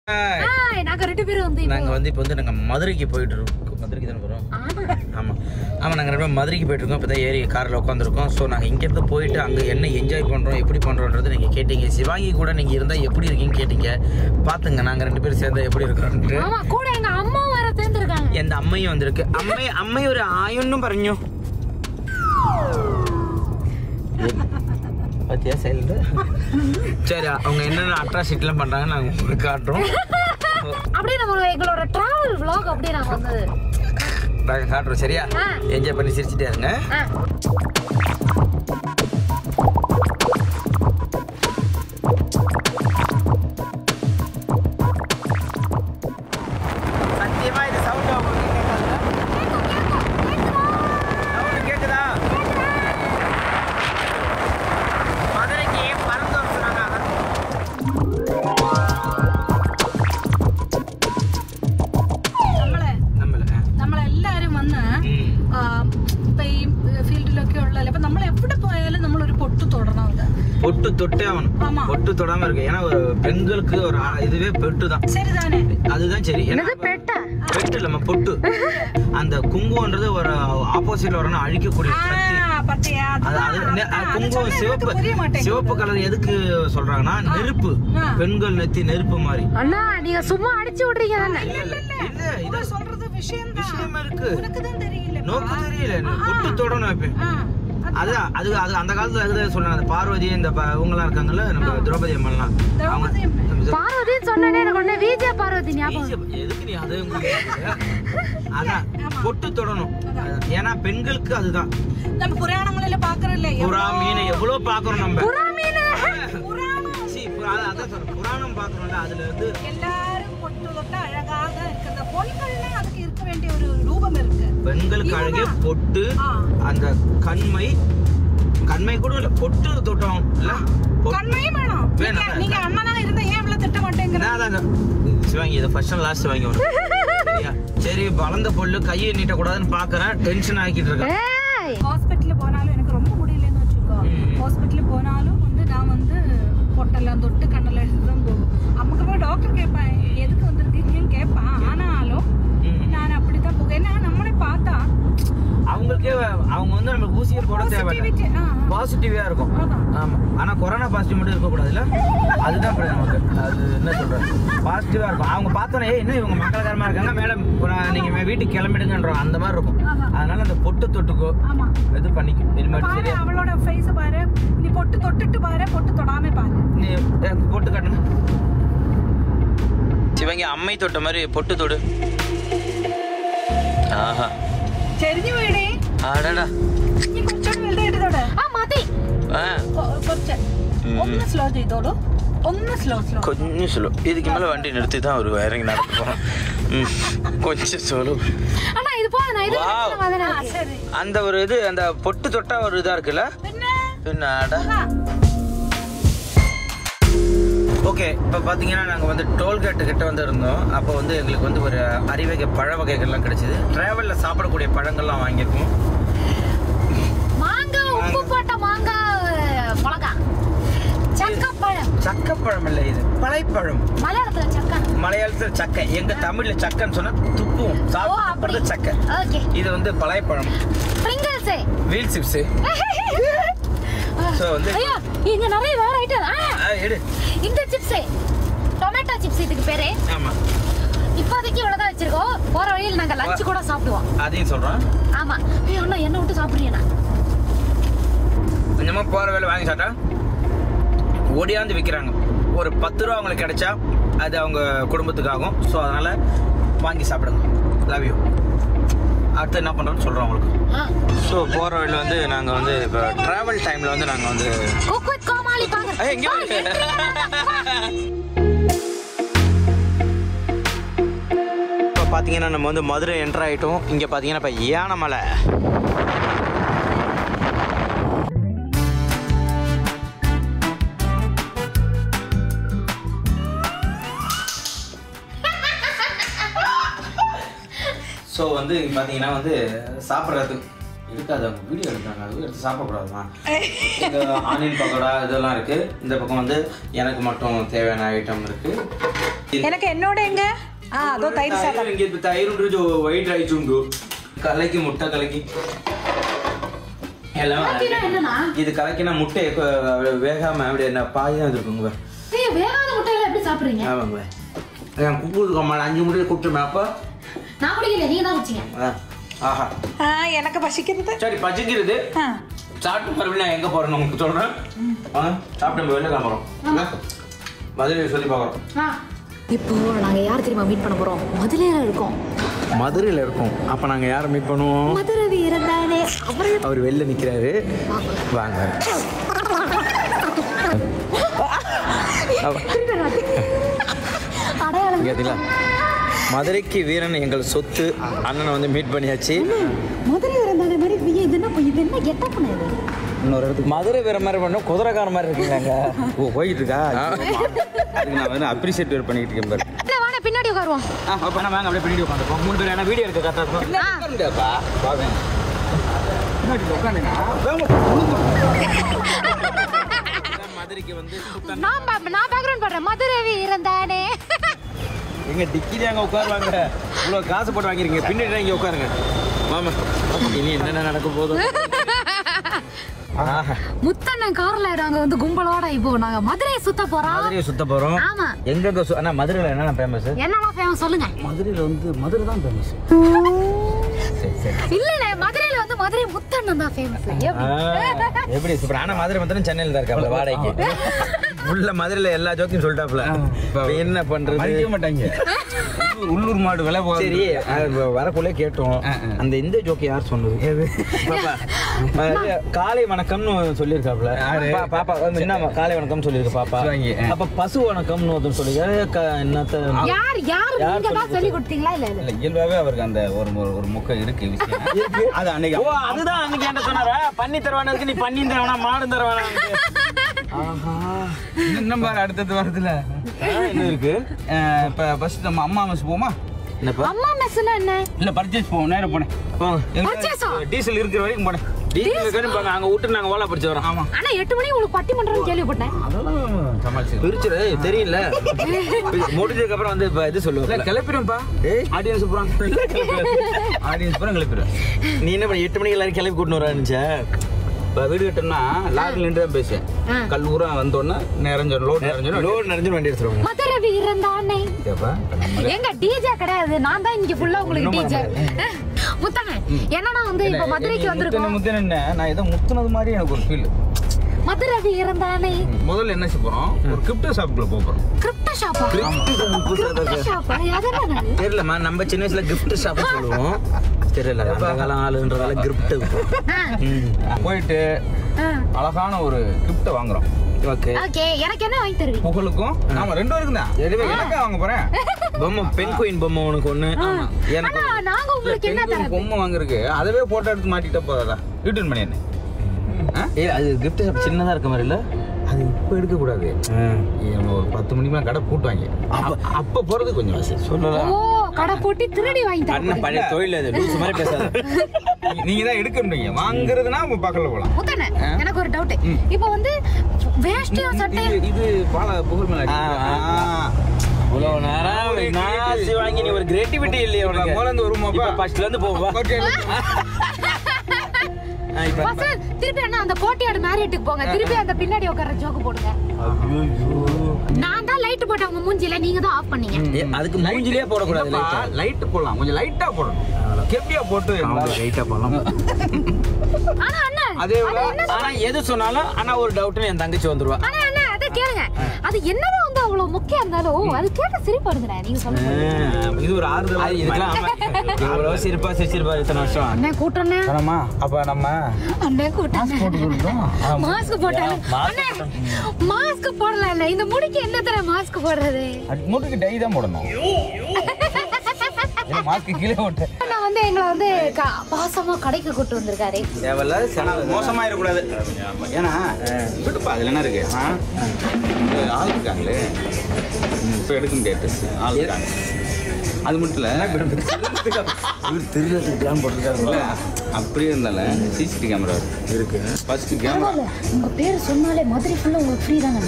Hi நாங்க ரெண்டு பேரும் வந்து இப்போ நாங்கள் வந்து இப்போ வந்து நாங்கள் மதுரைக்கு போயிட்டு இருக்கோம் மதுரைக்கு தானே போகிறோம் ஆமா ஆமாம் ஆமாம் நாங்கள் ரெண்டு பேரும் மதுரைக்கு போயிட்டு இருக்கோம் இப்போ தான் ஏறி காரில் உட்காந்துருக்கோம் ஸோ நாங்கள் இங்கேருந்து போயிட்டு அங்கே என்ன என்ஜாய் பண்ணுறோம் எப்படி பண்ணுறோன்றது நீங்கள் கேட்டீங்க சிவாங்கி கூட நீங்கள் இருந்தால் எப்படி இருக்கீங்கன்னு கேட்டீங்க பார்த்துங்க நாங்கள் ரெண்டு பேரும் சேர்ந்தா எப்படி இருக்கிறோன்ட்டு ஆமா கூட எங்க அம்மா வர தேர்ந்திருக்காங்க எந்த அம்மையும் வந்திருக்கு அம்மை அம்மை ஒரு ஆயுன்னு പറഞ്ഞു பத்தியா சைலண்ட் சரி அவங்க என்னென்ன அட்ராசிட்டிலாம் பண்ணுறாங்க நாங்கள் உங்களுக்கு காட்டுறோம் அப்படியே நம்ம எங்களோட டிராவல் vlog அப்படியே நாங்க வந்து நாங்கள் காட்டுறோம் சரியா ஆ. என்ஜாய் பண்ணி சிரிச்சிட்டே இருங்க ஆ, சத்தியமா இது சவுண்ட் உங்களுக்கு கேட்காதா சவுண்ட் கேட்குதா மதுரைக்கு பறந்து வர சொன்னாங்க നമ്മളെ நம்மள നമ്മളെല്ലാരും വന്ന് ആ, ഇപ്പൊ ഈ ഫീൽഡിലൊക്കെ ഉള്ള അപ്പൊ നമ്മൾ എവിടെ പോയാലും നമ്മൾ ഒരു പൊട്ട് തൊടണം അത് பொட்டு தொட்டே ஆகணும் ஆமா. பொட்டு தொடாம இருக்கு ஏன்னா ஒரு பெண்களுக்கு ஒரு ஆ- இதுவே பெட்டு தான் ശരി താനേ அதுதான் சரி ஏன்னா என்னது பெட்டா பெட்டு இல்லம்மா பொட்டு அந்த குங்குமன்றது ஒரு ஆப்போசிட்ல வரணும் அழிக்கக்கூடிய ആ சக்தி പത്തിയാ அது அது நெ- அது குங்குமம் சிவப்பு புரிய மாட்டேங்குது சிவப்பு கலர் எதுக்கு சொல்றாங்கன்னா நெருப்பு ஆ. பெண்கள் நெத்தி நெருப்பு மாதிரி அண்ணா நீங்க சும்மா அடிச்சு விடுறீங்க தானே இல்ல இல்ல இல்ல இது இவன் சொல்றது விஷயம் தான் விஷயமா இருக்கு உனக்குதான் தெரியல நோக்கு தெரியல பொட்டு தொடணும் இப்ப ஆ அது அது அது அந்த காலத்துல அதுதான் சொன்னாங்க அந்த பார்வதி இந்த ப- இவங்கெல்லாம் இருக்காங்கல்ல நம்ம திரௌபதி அம்மன்லாம் அவங்க திரௌபதி பார்வதின்னு சொன்னேனே எனக்கு உடனே விஜய பார்வதி ஞாபகம் எதுக்கு நீ அதை உங்களுக்கு அதான் பொட்டு தொடணும் ஏன்னா பெண்களுக்கு அதுதான் நம்ம புராணங்களில பாக்குறோம்ல புறா மீனை எவ்வளவு பாக்குறோம் நம்ம புராணம் சீ, புறா- அதான் அதான் சொல்றேன் புராணம் பாக்குறோம்ல அதுல வந்து எல்லாரும் பொட்டு தொட்டு அழகாக இருக்கிற பொண்கள்னா அதுக்கு இருக்க வேண்டிய ஒரு ரூபம் இருக்கு பெண்களுக்கு அழகே பொட்டு ஆ. அந்த கண்மை கண்மை கூட இல்ல பொட்டு தொட்டோம் இல்ல பொ- கண்மையும் வேணும் வேணும். நீங்க- நீங்க அண்ணனா இருந்தா ஏன் இவ்வளவு திட்ட மாட்டேங்கிற நான் அதாங்க சிவாங்கி இதை ஃபர்ஸ்ட் அண்ட் லாஸ்ட் வாங்கி வரும் சரியா? சரி வளர்ந்த பொண்ணு கையை நீட்ட கூடாதுன்னு பாக்குறேன் டென்ஷன் ஆக்கிட்டு இருக்கேன் ஏய் ஹாஸ்பிட்டல் போனாலும் எனக்கு ரொம்ப முடியலன்னு வச்சுக்கோ ம். ஹாஸ்பிட்டல் போனாலும் வந்து நான் வந்து பொட்டெல்லாம் தொட்டு கண்ணெல்லாம் எடுத்து தான் போகும் அம்முக்கு போய் டாக்டர் கேட்பேன் எதுக்கு வந்திருக்கீங்கன்னு கேட்பேன் ஆனாலும் ம். நான் அப்படித்தான் போவேன் ஏன்னா நம்மளே பார்த்தா அவங்களுக்கே அவங்க வந்து நம்ம ஊசியை போட தேவையில்ல positivity, ஆ, ஆ. பாசிட்டிவா இருக்கும் அதான். ஆமா ஆனா கொரோனா பாசிட்டிவ் மட்டும் இருக்க கூடாதுல்ல அதுதான் பிரச்சனை நமக்கு அது என்ன சொல்றேன் பாசிட்டிவா இருக்கும் அவங்க பார்த்தோன்னே "ஏய், என்ன இவங்க மக்கள்காரமா இருக்காங்க மேடம் நீங்க மே- வீட்டுக்கு கிளம்பிடுங்கன்றோம் அந்த மாதிரி இருக்கும் ஆமா. அதனால அந்த பொட்டு தொட்டுக்கோ ஆமா இது பண்ணிக்கும் இனிமேட்டு பாரு சரியா அவளோட ஃபேஸ் பாரு நீ பொட்டு தொட்டுட்டு பாரு பொட்டு தொடாம பாரு நீ எனக்கு பொட்டு காட்டுங்க சிவங்க அம்மை தொட்ட மாதிரி பொட்டு தொடு ஆஹா ചെരിഞ്ഞു വീടേ அடடா നീ കുറച്ചുകൂടി വലുതായിട്ട് തൊട് ആ മതി ஆ കൊ- കുറച്ച് ഉം. ഒന്ന് സ്ലോ ചെയ്തോളൂ ഒന്ന് സ്ലോ സ്ലോ கொஞ்சம் சொல்லு இதுக்கு மேலே வண்டி நிறுத்தி தான் ஒரு இறங்கி நடந்து போகிறோம் ம் கொஞ்சம் சொல்லு அண்ணா இது போதும் நான் இது Wow. மாதிரி ആ ശരി அந்த ஒரு இது அந்த பொட்டு தொட்டா ஒரு இதா இருக்குல்ல പിന്നെ பின்ன அட ആ, ஓகே இப்போ பார்த்தீங்கன்னா நாங்கள் வந்து டோல்கேட்டு கிட்ட வந்து இருந்தோம் அப்போ வந்து எங்களுக்கு வந்து ஒரு அறிவகை பழ வகைகள்லாம் கிடைச்சிது ட்ராவலில் சாப்பிடக்கூடிய பழங்கள்லாம் வாங்கியிருக்கோம் மாங்காய் உப்பு போட்ட மாங்காய் பழகா சக்கப்பழம் சக்கப்பழம் இல்லை இது பழைப்பழம் மலையாளத்துல சக்கா மலையாளத்தில் சக்கை எங்க தமிழ்ல சக்கைன்னு சொன்னா துப்புவோம் ஓ சாப்பிட்டு அப்படி சக்கை ஓகே இது வந்து பழைப்பழம் பிரிங்கிள்ஸ் வீல் சிப்ஸ் ஸோ வந்து ஐயா இங்க நிறைய வேற ஐட்டம் ஆ, எடு இந்த சிப்ஸ் டொமேட்டோ சிப்ஸ் இதுக்கு பேரு ஆமா இப்போதைக்கு இவ்வளவுதான் வச்சிருக்கோம் போற வழியில் நாங்க லஞ்ச் கூட சாப்பிடுவோம் அதையும் சொல்றேன் ஆமா ஐயோ அண்ணா என்ன விட்டு சாப்பிடுறீங்கண்ணா கொஞ்சமா போற வேலை வாங்கி சாப்பிட்டா ஓடியாந்து விற்கிறாங்க ஒரு பத்து ரூபா அவங்களுக்கு கிடைச்சா அது அவங்க குடும்பத்துக்காகும் ஸோ அதனால வாங்கி சாப்பிடுங்க லவ் யூ அடுத்து என்ன பண்ணுறோன்னு சொல்கிறோம் உங்களுக்கு ஆ ஸோ போகிற வழியில் வந்து நாங்கள் வந்து இப்போ ட்ராவல் டைமில் வந்து நாங்கள் வந்து குக் வித் கோமாளி பாங்க ஏய், இங்க வாங்க. இப்போ பார்த்தீங்கன்னா நம்ம வந்து மதுரை என்ட்ரு ஆகிட்டோம் இங்கே பார்த்தீங்கன்னா இப்போ யானமலை ஸோ வந்து இங்க பார்த்தீங்கன்னா வந்து சாப்பிட்றது இருக்காது அவங்க வீடியோ எடுத்தாங்க அது எடுத்து சாப்பிடக்கூடாதுமா இங்க ஆனியன் பக்கோடா இதெல்லாம் இருக்கு இந்த பக்கம் வந்து எனக்கு மட்டும் தேவையான ஐட்டம் இருக்கு எனக்கு என்னோட எங்க ஆ அதோ தயிர் சாதம் இங்க இப்ப தயிர் உண்டு ஒயிட் ரைஸ் உண்டு கலக்கி முட்டை கலக்கி எல்லாம் கலக்கினா என்னண்ணா? இது கலக்கினா முட்டை கொ- வேகாம அப்படி என்ன பாதி தான் இருக்குங்க ஏய், வேகாத முட்டையில எப்படி சாப்பிடுறீங்க ஆமாங்க என் குக்கு இருக்கோம்மா அஞ்சு முட்டையை கூப்பிட்டுமே அப்போ நான் குடிக்கல நீங்க தான் குடிச்சீங்க ஆ, ஆஹா ஆ எனக்கு பசிக்கிறது சரி பச்சிக்கிறது ஆ சாப்பிட்டு மறுபடியும் நான் எங்கே போகிறேன்னு உங்களுக்கு சொல்கிறேன் ஆ சாப்பிட்டு நம்ம வெளில கிளம்புறோம் ஆமா. மதுரையை சொல்லி பார்க்குறோம் ஆ. இப்போ நாங்க யார் தெரியுமா மீட் பண்ண போறோம் மதுரையில இருக்கோம் மதுரையில் இருக்கோம் அப்போ நாங்கள் யாரை மீட் பண்ணுவோம் மதுரை வீரன் தானே அவரு அவர் வெளில நிற்கிறாரு வாங்க அடையாளம் கேட்டீங்களா மதுரைக்கு வீரன் எங்கள் சொத்து அண்ணனை வந்து மீட் பண்ணியாச்சு மதுரை வீரன் தானே மாதிரி இது இது என்ன இது என்ன கெட்ட பண்ண இது இன்னொரு இடத்துக்கு மதுரை வீர மாதிரி பண்ணோம் குதிரைக்கார மாதிரி இருக்கீங்க ஓ போயிட்டு இருக்கா அதுக்கு நான் வந்து அப்ரிஷியேட் வேறு பண்ணிட்டு இருக்கேன் பாரு இல்ல வாங்க பின்னாடி உட்காருவோம் ஆ அப்போ வாங்க அப்படியே பின்னாடி உட்காந்துருக்கோம் மூணு பேர் என்ன வீடியோ எடுக்க கரெக்டாக இருக்கும் ஆ. பாவேன் மதுரைக்கு வந்து நான் பா- நான் பேக்ரவுண்ட் பண்றேன் மதுரை வீரன் தானே எங்க டிக்கிலே அங்கே உட்காருவாங்க இவ்வளோ காசு போட்டு வாங்கிருக்கீங்க பின்னாடி இங்கே உட்காருங்க மாமா இனி என்னென்ன நடக்க போதும் ஆஹா முத்தண்ணன் கார்ல நாங்க வந்து கும்பலோட இப்போ நாங்க மதுரையை சுத்த போறோம் மதுரையை சுத்த போகிறோம் ஆமா எங்கெங்க சு அண்ணா மதுரையில் என்னென்ன ஃபேமஸ் என்னடா ஃபேமஸ் சொல்லுங்க மதுரையில் வந்து மதுரை தான் ஃபேமஸ் சரி சரி இல்லண்ணே மதுரையில வந்து மதுரை முத்தண்ணன் தான் ஃபேமஸ் எப்படி சூப்பர் ஆனா மதுரை மாத்திரம் சென்னையில் தான் இருக்காப்ல வாடகைக்கு உள்ள மதுரையில் எல்லா ஜோக்கையும் சொல்லிட்டாப்ல இப்போ என்ன பண்றது மதிக்க மாட்டாங்க உள்ளூர் உள்ளூர் மாடு விலை போகாது. சரி அது வரக்குள்ளே கேட்டோம் அந்த இந்த ஜோக்கு யார் சொன்னது பாப்பா அது காலை வணக்கம்னு சொல்லியிருக்காப்ல பா- பாப்பா வந்து என்ன காலை வணக்கம் சொல்லியிருக்கு பாப்பா சொல்லுவாங்க, ஆ. அப்ப பசு வணக்கம்னு ஒருத்தர் சொல்லிருக்காரு க- என்னத்த யார் யார் யார் நீங்க தான் சொல்லி கொடுத்தீங்களா இல்ல இல்ல இல்ல இயல்பாவே அவருக்கு அந்த ஒரு ஒரு- ஒரு முக்கம் இருக்கு விஷயம் அது அன்னைக்கு ஓ அதுதான் அன்னைக்கு என்கிட்ட சொன்னாரா பண்ணி தருவானதுக்கு நீ பண்ணி தரவானா மாடு தரவானா ஆஹா இன்னும் பாரு அடுத்தது வரதுல என்ன இருக்கு இப்போ ஃபர்ஸ்ட் நம்ம அம்மா மிஸ் போமா என்னப்பா அம்மா மெஸ்னா என்ன இல்ல பர்ச்சேஸ் போவோம் நேரம் போனேன் போங்க Purchase ஆ? டீசல் இருக்கிற வரைக்கும் போனேன் டீசல் இருக்குன்னு பாங்க அங்க விட்டு நாங்க ஓலா படிச்சு வரோம் ஆமா ஆனா எட்டு மணி உங்களுக்கு பட்டி பண்றேன்னு கேள்விப்பட்டேன் அதெல்லாம் சமாளிச்சு பிரிச்சுரு தெரியல முடிஞ்சதுக்கு அப்புறம் வந்து இப்ப இது இல்ல சொல்லுவாங்க கிளப்பிடும்ப்பா ஏய். ஆடியன்ஸ் பூரா ஆடியன்ஸ் பூரா கிளப்பிடுவேன் நீ என்ன பண்ண எட்டு மணிக்கு எல்லாரும் கிளம்பி கூட்டின்னு வரானுச்சா இப்போ வீடு கட்டணும்னா லாரில நின்று தான் பேசுவேன் ஆ. கல்லூரா வந்தோடனே நிறைஞ்சோம் லோட் நிறைஞ்சோம் லோடு நிறைஞ்சு வண்டி எடுத்துருவாங்க மதுரை வீரன் தானே கேப்பா எங்க டிஜே கிடையாது நான் தான் இங்க ஃபுல்லா உங்களுக்கு டிஜே முத்தண்ணன் என்னன்னா வந்து இப்ப மதுரைக்கு வந்திருக்கோம் முத்தின என்ன நான் ஏதோ முத்துனது மாதிரி எனக்கு ஒரு ஃபீல் மதுரை வீரன் தானே முதல்ல என்ன செய்ய போறோம் ஒரு கிரிப்டோ ஷாப்புக்குள்ள போக போறோம் கிரிப்டோ ஷாப்பா கிரிப்டோ ஷாப்பா அதென்ன தெரியலம்மா நம்ம சின்ன வயசுல கிஃப்ட் ஷாப் சொல்லுவோம் தெரியல அந்த காலம் ஆளுன்றதால கிஃப்ட் போயிட்டு அழகான ஒரு கிஃப்ட்டை வாங்குறோம் ஓகே ஓகே எனக்கு என்ன வாங்கி தருவீங்க புகழுக்கும் ஆமா ரெண்டு பேருக்கும் தான் எனக்கா வாங்க போறேன் பொம்மை பெண் குயின் பொம்மை உனக்கு ஒண்ணு எனக்கு ஆனா நாங்க உங்களுக்கு என்ன பெண்களுக்கு தரது பொம்மை வாங்குறதுக்கு அதவே போட்டோ எடுத்து மாட்டிட்டா போதாதா ரிட்டர்ன் பண்ணிடுறேன் ஏ அது கிஃப்ட் ஷாப் சின்னதா இருக்க மாதிரி இல்ல அது இப்போ எடுக்கக்கூடாது இவன் ஒரு பத்து மணிக்கு மேலே கடை பூட்டுவாங்க அப்ப அப்போ போறது கொஞ்சம் சொல்லலாம் ஓ கடை போட்டு திருடி வாங்கி தரேன் அண்ணன் பழைய தொழில் அது லூசு மாதிரி பேசாத நீங்க தான் எடுக்க முடியும் வாங்குறதுனா உங்க பக்கத்துல போகலாம் முத்தண்ணே எனக்கு ஒரு டவுட் இப்போ வந்து வேஷ்டியும் சட்டையும் இது இது பால புகழ் மேல ஆ, ஆ. இவ்வளவு நேரம் நாசி வாங்கி நீ ஒரு கிரியேட்டிவிட்டி இல்லையா உனக்கு முதல்ல இருந்து வருமாப்பா? இப்ப ஃபர்ஸ்ட்ல இருந்து போவா ஆ, இப்ப ஃபர்ஸ்ட் திருப்பி அண்ணா அந்த கோட்டையோட மேரியட்டுக்கு போங்க திருப்பி அந்த பின்னாடி உட்கார ஜோக்கு போடுங்க நான் தான் லைட் போட்டேன் உங்க மூஞ்சில நீங்க தான் ஆஃப் பண்ணீங்க ஏ, அதுக்கு மூஞ்சிலே போடக்கூடாது லைட்டா லைட் போடலாம் கொஞ்சம் லைட்டா போடணும் கெப்பியா போட்டு லைட்டா போடலாம் ஆனா அண்ணா அதே அது என்ன ஆனா எது சொன்னாலும் ஆனா ஒரு டவுட்னு என் தங்கச்சி வந்துருவா ஆனா அண்ணா அதை கேளுங்க அது என்னதான் வந்து அவ்வளவு முக்கியம் இருந்தாலும் அது கேட்ட சிரிப்பு வருதுண்ணே நீங்க சொல்லுங்க இது ஒரு ஆறுதல் அது இதுக்கெல்லாம் ஆமா. இவ்வளவு சிரிப்பா சிரிச்சிருப்பா இத்தனை வருஷம் அண்ணே கூட்டண்ணே ஆமா அப்ப நம்ம அண்ணே கூட்டம் மாஸ்க் போட்டாலும் mask அண்ணே மாஸ்க் போடல இல்ல இந்த முடிக்கு என்ன தர மாஸ்க் போடுறது மூட்டுக்கு டை தான் போடணும் மாஸ்க் கீழே போட்டு அண்ணா வந்து எங்களை வந்து க- பாசமா கடைக்கு கூட்டு வந்திருக்காரு தேவையில்ல செலவு மோசமா இருக்கக்கூடாது ஏன்னா விட்டுப்பா அதுல என்ன இருக்கு ஆ? இது ஆள் இருக்காங்களே ம், இப்ப எடுக்க முடியாது ஆள் இருக்காங்க அது மட்டும் இல்லை இவர் திருடத்துக்கு பிளான் போட்டிருக்காருங்களா அப்படியே இருந்தாலும் சிசிடிவி கேமரா இருக்கு ஃபர்ஸ்ட் கேமரா பரவாயில்ல உங்க பேர் சொன்னாலே மதுரை ஃபுல்லா உங்களுக்கு ஃப்ரீ தானே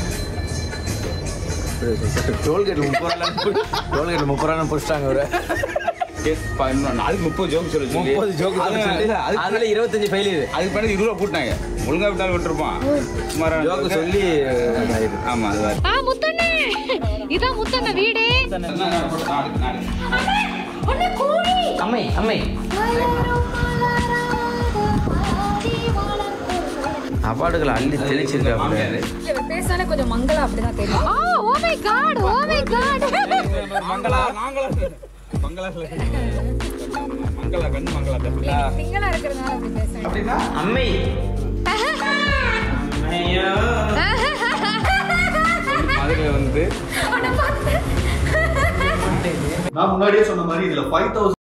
டோல்கேட் முப்பது ரூபா டோல்கேட் முப்பது ரூபா பிடிச்சிட்டாங்க அவரு அதுக்கு முப்பது ஜோக் சொல்லி சொல்லி. முப்பது ஜோக்கு அது- சொல்லி அது- அதுல இருபத்தஞ்சு ஃபெயில் இது அதுக்கு பின்னாடி இருபது ரூபா கூட்டினாங்க ஒழுங்கா விட்டாலும் விட்டுருப்பான் சுமாரா ஜோக்கு சொல்லி இதாயிருக்கு. ஆமா அது வேற. ஆ முத்தண்ணே இதான் முத்தண்ண வீடு நாளைக்கு, நாளைக்கு. அண்ணே கோழி அம்மை அம்மை அவார்டுகளை அள்ளி தெளிச்சிருக்காங்க இவர் பேசினாலே கொஞ்சம் மங்களா அப்படிதான் தெரியும் ஆ oh my god oh my god Mangala Mangala Mangala Mangala கண்ணு மங்களா தப்பிலா சிங்களா இருக்கிறதுனால அப்படி பேசுறேன் அம்மை மதுரை வந்து நான் முன்னாடியே சொன்ன மாதிரி இதுல ஃபைவ் தௌசண்ட்